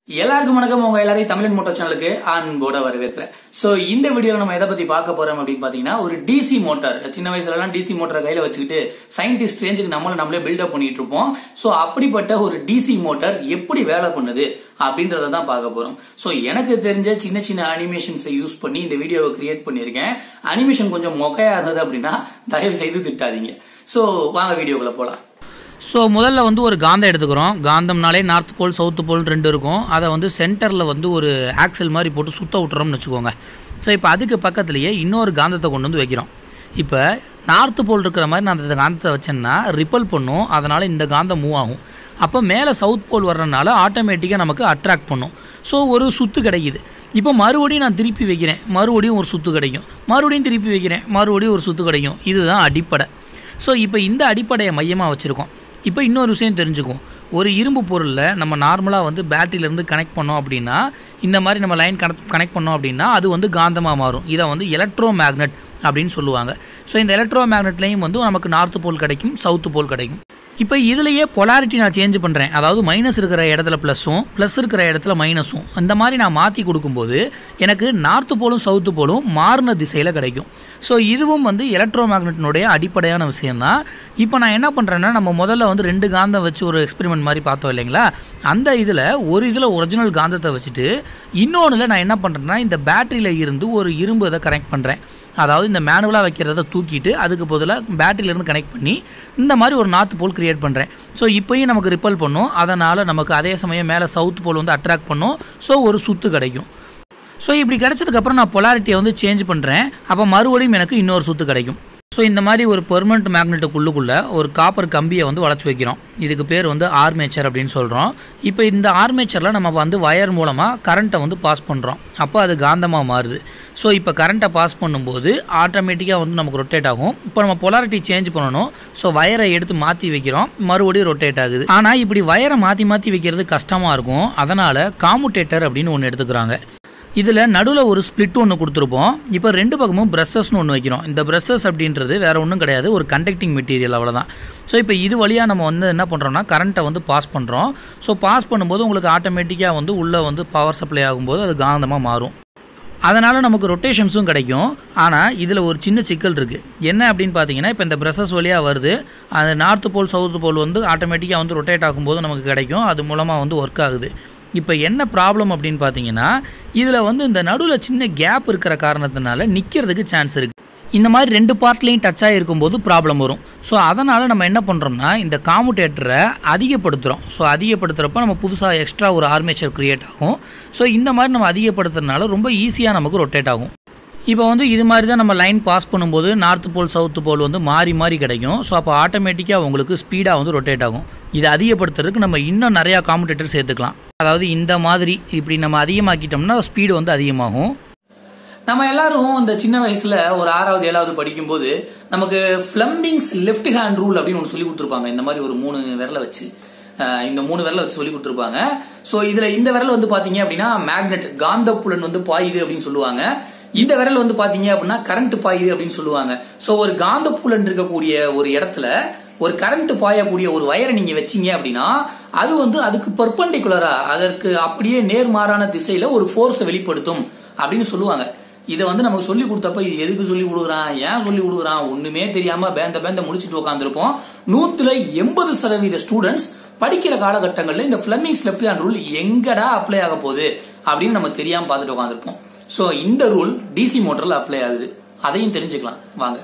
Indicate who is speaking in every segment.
Speaker 1: எல்லாருக்கும் வணக்கம் உங்க எல்லாரையும் தமிழன் மோட்டோ சேனலுக்கு அன்போட வரவேற்கிறேன் சோ இந்த வீடியோல நம்ம எதை பத்தி பார்க்க போறோம் அப்படின்னு பாத்தீங்கன்னா ஒரு டிசி மோட்டார் சின்ன வயசுல எல்லாம் டிசி மோட்டார் கையில வச்சுக்கிட்டு சயின்டிஸ்ட் ரேஞ்சுக்கு நம்மள நம்மளே பில்டப் பண்ணிட்டு இருப்போம் சோ அப்படிப்பட்ட ஒரு டிசி மோட்டார் எப்படி வேலை பண்ணுது அப்படின்றத தான் பார்க்க போறோம் சோ எனக்கு தெரிஞ்ச சின்ன சின்ன அனிமேஷன்ஸை யூஸ் பண்ணி இந்த வீடியோவை கிரியேட் பண்ணியிருக்கேன் அனிமேஷன் கொஞ்சம் மொக்கையா இருந்தது அப்படின்னா தயவு செய்து திட்டாதீங்க சோ வாங்க வீடியோக்குள்ள போலாம்
Speaker 2: ஸோ முதல்ல வந்து ஒரு காந்தம் எடுத்துக்கிறோம் காந்தம்னாலே நார்த் போல் சவுத் போல் ரெண்டு இருக்கும் அதை வந்து சென்டரில் வந்து ஒரு ஆக்சல் மாதிரி போட்டு சுத்த விட்டுறோம்னு வச்சுக்கோங்க ஸோ இப்போ அதுக்கு பக்கத்துலேயே இன்னொரு காந்தத்தை கொண்டு வந்து வைக்கிறோம் இப்போ நார்த் போல் இருக்கிற மாதிரி நான் அந்த காந்தத்தை வச்சேன்னா ரிப்பல் பண்ணும் அதனால் இந்த காந்தம் மூவ் ஆகும் அப்போ மேலே சவுத் போல் வர்றதுனால ஆட்டோமேட்டிக்காக நமக்கு அட்ராக்ட் பண்ணும் ஸோ ஒரு சுத்து கிடைக்குது இப்போ மறுபடியும் நான் திருப்பி வைக்கிறேன் மறுபடியும் ஒரு சுத்து கிடைக்கும் மறுபடியும் திருப்பி வைக்கிறேன் மறுபடியும் ஒரு சுத்து கிடைக்கும் இதுதான் அடிப்படை ஸோ இப்போ இந்த அடிப்படையை மையமாக வச்சுருக்கோம் இப்போ இன்னொரு விஷயம் தெரிஞ்சுக்குவோம் ஒரு இரும்பு பொருளில் நம்ம நார்மலாக வந்து பேட்டரியிலேருந்து கனெக்ட் பண்ணோம் அப்படின்னா இந்த மாதிரி நம்ம லைன் கனெக்ட் கனெக்ட் பண்ணோம் அப்படின்னா அது வந்து காந்தமாக மாறும் இதை வந்து எலக்ட்ரோ மேக்னெட் அப்படின்னு சொல்லுவாங்க ஸோ இந்த எலக்ட்ரோ மேக்னெட்லேயும் வந்து நமக்கு நார்த்து போல் கிடைக்கும் சவுத்து போல் கிடைக்கும் இப்போ இதுலேயே பொலாரிட்டி நான் சேஞ்ச் பண்ணுறேன் அதாவது மைனஸ் இருக்கிற இடத்துல ப்ளஸ்ஸும் ப்ளஸ் இருக்கிற இடத்துல மைனஸும் அந்த மாதிரி நான் மாற்றி கொடுக்கும்போது எனக்கு நார்த்து போலும் சவுத்து போலும் மாறின திசையில் கிடைக்கும் ஸோ இதுவும் வந்து எலக்ட்ரோ மேக்னெட்டினுடைய அடிப்படையான விஷயந்தான் இப்போ நான் என்ன பண்ணுறேன்னா நம்ம முதல்ல வந்து ரெண்டு காந்தம் வச்சு ஒரு எக்ஸ்பெரிமெண்ட் மாதிரி பார்த்தோம் இல்லைங்களா அந்த இதில் ஒரு இதில் ஒரிஜினல் காந்தத்தை வச்சுட்டு இன்னொன்றில் நான் என்ன பண்ணுறேன்னா இந்த பேட்டரியில் இருந்து ஒரு இரும்பு இதை கனெக்ட் பண்ணுறேன் அதாவது இந்த மேனுவலாக வைக்கிறத தூக்கிட்டு அதுக்கு பதிலாக பேட்டரியிலேருந்து கனெக்ட் பண்ணி இந்த மாதிரி ஒரு நார்த் போல் கிரியேட் பண்ணுறேன் ஸோ இப்போயும் நமக்கு ரிப்பல் பண்ணும் அதனால் நமக்கு அதே சமயம் மேலே சவுத் போல் வந்து அட்ராக்ட் பண்ணும் ஸோ ஒரு சுத்து கிடைக்கும் ஸோ இப்படி கிடைச்சதுக்கப்புறம் நான் பொலாரிட்டியை வந்து சேஞ்ச் பண்ணுறேன் அப்போ மறுபடியும் எனக்கு இன்னொரு சுத்து கிடைக்கும் ஸோ இந்த மாதிரி ஒரு பெர்மனண்ட் மேக்னெட்டுக்குள்ளுக்குள்ளே ஒரு காப்பர் கம்பியை வந்து வளச்சி வைக்கிறோம் இதுக்கு பேர் வந்து ஆர்மேச்சர் அப்படின்னு சொல்கிறோம் இப்போ இந்த ஆர்மேச்சரில் நம்ம வந்து வயர் மூலமாக கரண்ட்டை வந்து பாஸ் பண்ணுறோம் அப்போ அது காந்தமாக மாறுது ஸோ இப்போ கரண்ட்டை பாஸ் பண்ணும்போது ஆட்டோமேட்டிக்காக வந்து நமக்கு ரொட்டேட் ஆகும் இப்போ நம்ம பொலாரிட்டி சேஞ்ச் பண்ணணும் ஸோ வயரை எடுத்து மாற்றி வைக்கிறோம் மறுபடியும் ரொட்டேட் ஆகுது ஆனால் இப்படி வயரை மாற்றி மாற்றி வைக்கிறது கஷ்டமாக இருக்கும் அதனால் காமுட்டேட்டர் அப்படின்னு ஒன்று எடுத்துக்கிறாங்க இதில் நடுவில் ஒரு ஸ்ப்ளிட் ஒன்று கொடுத்துருப்போம் இப்போ ரெண்டு பக்கமும் ப்ரெஷஸ்னு ஒன்று வைக்கிறோம் இந்த ப்ரெஷஸ் அப்படின்றது வேறு ஒன்றும் கிடையாது ஒரு கண்டக்டிங் மெட்டீரியல் அவ்வளோதான் ஸோ இப்போ இது வழியாக நம்ம வந்து என்ன பண்ணுறோம்னா கரண்ட்டை வந்து பாஸ் பண்ணுறோம் ஸோ பாஸ் பண்ணும்போது உங்களுக்கு ஆட்டோமேட்டிக்காக வந்து உள்ளே வந்து பவர் சப்ளை ஆகும்போது அது காந்தமாக மாறும் அதனால் நமக்கு ரொட்டேஷன்ஸும் கிடைக்கும் ஆனால் இதில் ஒரு சின்ன சிக்கல் இருக்குது என்ன அப்படின்னு பார்த்தீங்கன்னா இப்போ இந்த ப்ரெஷஸ் வழியாக வருது அது நார்த்து போல் சவுத்து போல் வந்து ஆட்டோமேட்டிக்காக வந்து ரொட்டேட் ஆகும்போது நமக்கு கிடைக்கும் அது மூலமாக வந்து ஒர்க் ஆகுது இப்போ என்ன ப்ராப்ளம் அப்படின்னு பார்த்தீங்கன்னா இதில் வந்து இந்த நடுவில் சின்ன கேப் இருக்கிற காரணத்தினால நிற்கிறதுக்கு சான்ஸ் இருக்குது இந்த மாதிரி ரெண்டு பார்ட்லேயும் டச் ஆகிருக்கும்போது ப்ராப்ளம் வரும் ஸோ அதனால் நம்ம என்ன பண்ணுறோம்னா இந்த காமுடேட்டரை அதிகப்படுத்துகிறோம் ஸோ அதிகப்படுத்துகிறப்ப நம்ம புதுசாக எக்ஸ்ட்ரா ஒரு ஆர்மேச்சர் க்ரியேட் ஆகும் ஸோ இந்த மாதிரி நம்ம அதிகப்படுத்துறதுனால ரொம்ப ஈஸியாக நமக்கு ரொட்டேட் ஆகும் இப்போ வந்து இது மாதிரி தான் நம்ம லைன் பாஸ் பண்ணும்போது நார்த்து போல் சவுத்து போல் வந்து மாறி மாறி கிடைக்கும் ஸோ அப்போ ஆட்டோமேட்டிக்காக உங்களுக்கு ஸ்பீடாக வந்து ரொட்டேட் ஆகும் இதை அதிகப்படுத்துறதுக்கு நம்ம இன்னும் நிறையா காமுடேட்டர் சேர்த்துக்கலாம் அதாவது இந்த மாதிரி இப்படி நம்ம அதிகமாக்கிட்டோம்னா ஸ்பீடு வந்து அதிகமாகும்
Speaker 1: நம்ம எல்லாரும் இந்த சின்ன வயசுல ஒரு ஆறாவது ஏழாவது படிக்கும்போது நமக்கு பிளம்பிங்ஸ் லெஃப்ட் ஹேண்ட் ரூல் அப்படின்னு ஒன்று சொல்லி கொடுத்துருப்பாங்க இந்த மாதிரி ஒரு மூணு விரலை வச்சு அஹ் இந்த மூணு விரலை வச்சு சொல்லி கொடுத்துருப்பாங்க ஸோ இதுல இந்த விரல் வந்து பாத்தீங்க அப்படின்னா மேக்னெட் காந்த புலன் வந்து பாயுது அப்படின்னு சொல்லுவாங்க இந்த விரல் வந்து பாத்தீங்க அப்படின்னா கரண்ட் பாயுது அப்படின்னு சொல்லுவாங்க ஸோ ஒரு காந்த புலன் இருக்கக்கூடிய ஒரு இடத்துல ஒரு கரண்ட் பாயக்கூடிய ஒரு வயரை நீங்க வச்சீங்க அப்படின்னா அது வந்து அதுக்கு பர்பண்டிகுலரா அதற்கு அப்படியே நேர்மாறான திசையில ஒரு ஃபோர்ஸை வெளிப்படுத்தும் அப்படின்னு சொல்லுவாங்க இதை வந்து நமக்கு சொல்லி கொடுத்தப்ப இது எதுக்கு சொல்லி கொடுக்குறான் ஏன் சொல்லி கொடுக்குறான் ஒண்ணுமே தெரியாம பேந்த பேந்த முடிச்சுட்டு உட்காந்துருப்போம் நூத்துல எண்பது சதவீத ஸ்டூடெண்ட்ஸ் படிக்கிற காலகட்டங்களில் இந்த பிளமிங்ஸ் லெஃப்ட் ஹேண்ட் ரூல் எங்கடா அப்ளை ஆக போகுது அப்படின்னு நம்ம தெரியாம பார்த்துட்டு உட்காந்துருப்போம் ஸோ இந்த ரூல் டிசி மோட்டர்ல அப்ளை ஆகுது அதையும் தெரிஞ்சுக்கலாம் வாங்க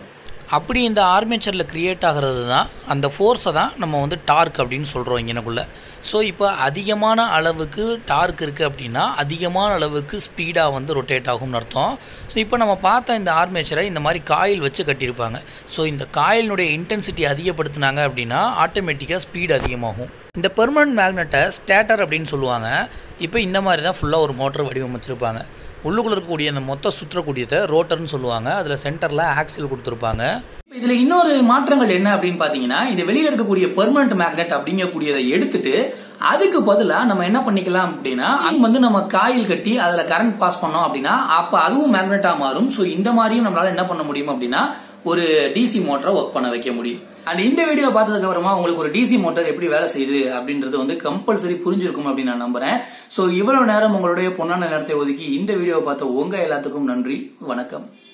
Speaker 2: அப்படி இந்த ஆர்மேச்சரில் க்ரியேட் ஆகிறது தான் அந்த ஃபோர்ஸை தான் நம்ம வந்து டார்க் அப்படின்னு சொல்கிறோம் இங்கனக்குள்ளே ஸோ இப்போ அதிகமான அளவுக்கு டார்க் இருக்குது அப்படின்னா அதிகமான அளவுக்கு ஸ்பீடாக வந்து ரொட்டேட் ஆகும்னு அர்த்தம் ஸோ இப்போ நம்ம பார்த்த இந்த ஆர்மேச்சரை இந்த மாதிரி காயில் வச்சு கட்டியிருப்பாங்க ஸோ இந்த காயிலினுடைய இன்டென்சிட்டி அதிகப்படுத்தினாங்க அப்படின்னா ஆட்டோமேட்டிக்காக ஸ்பீடு அதிகமாகும் இந்த பெர்மனன்ட் மேக்னெட்டை ஸ்டேட்டர் அப்படின்னு சொல்லுவாங்க இப்போ இந்த மாதிரி தான் ஃபுல்லாக ஒரு மோட்டர் வடிவமைச்சிருப்பாங்க உள்ளுக்குள்ள இருக்கக்கூடிய அந்த மொத்த சுற்றக்கூடியதை ரோட்டர்னு சொல்லுவாங்க அதில் சென்டரில் ஆக்சில் கொடுத்துருப்பாங்க
Speaker 1: இதுல இன்னொரு மாற்றங்கள் என்ன அப்படின்னு பாத்தீங்கன்னா இது வெளியில இருக்கக்கூடிய பெர்மனன்ட் மேக்னெட் அப்படிங்கக்கூடியதை எடுத்துட்டு அதுக்கு பதிலா நம்ம என்ன பண்ணிக்கலாம் அப்படின்னா அங்க வந்து நம்ம காயில் கட்டி அதுல கரண்ட் பாஸ் பண்ணோம் அப்படின்னா அப்ப அதுவும் மேக்னெட்டா மாறும் சோ இந்த மாதிரியும் நம்மளால என்ன பண்ண முடியும் அப்படின்னா ஒரு டிசி மோட்டரை ஒர்க் பண்ண வைக்க முடியும் அண்ட் இந்த வீடியோ பார்த்ததுக்கு அப்புறமா உங்களுக்கு ஒரு டிசி மோட்டார் எப்படி வேலை செய்யுது அப்படின்றது வந்து கம்பல்சரி புரிஞ்சிருக்கும் அப்படின்னு நான் நம்புறேன் சோ இவ்வளவு நேரம் உங்களுடைய பொன்னான நேரத்தை ஒதுக்கி இந்த வீடியோவை பார்த்த உங்க எல்லாத்துக்கும் நன்றி வணக்கம்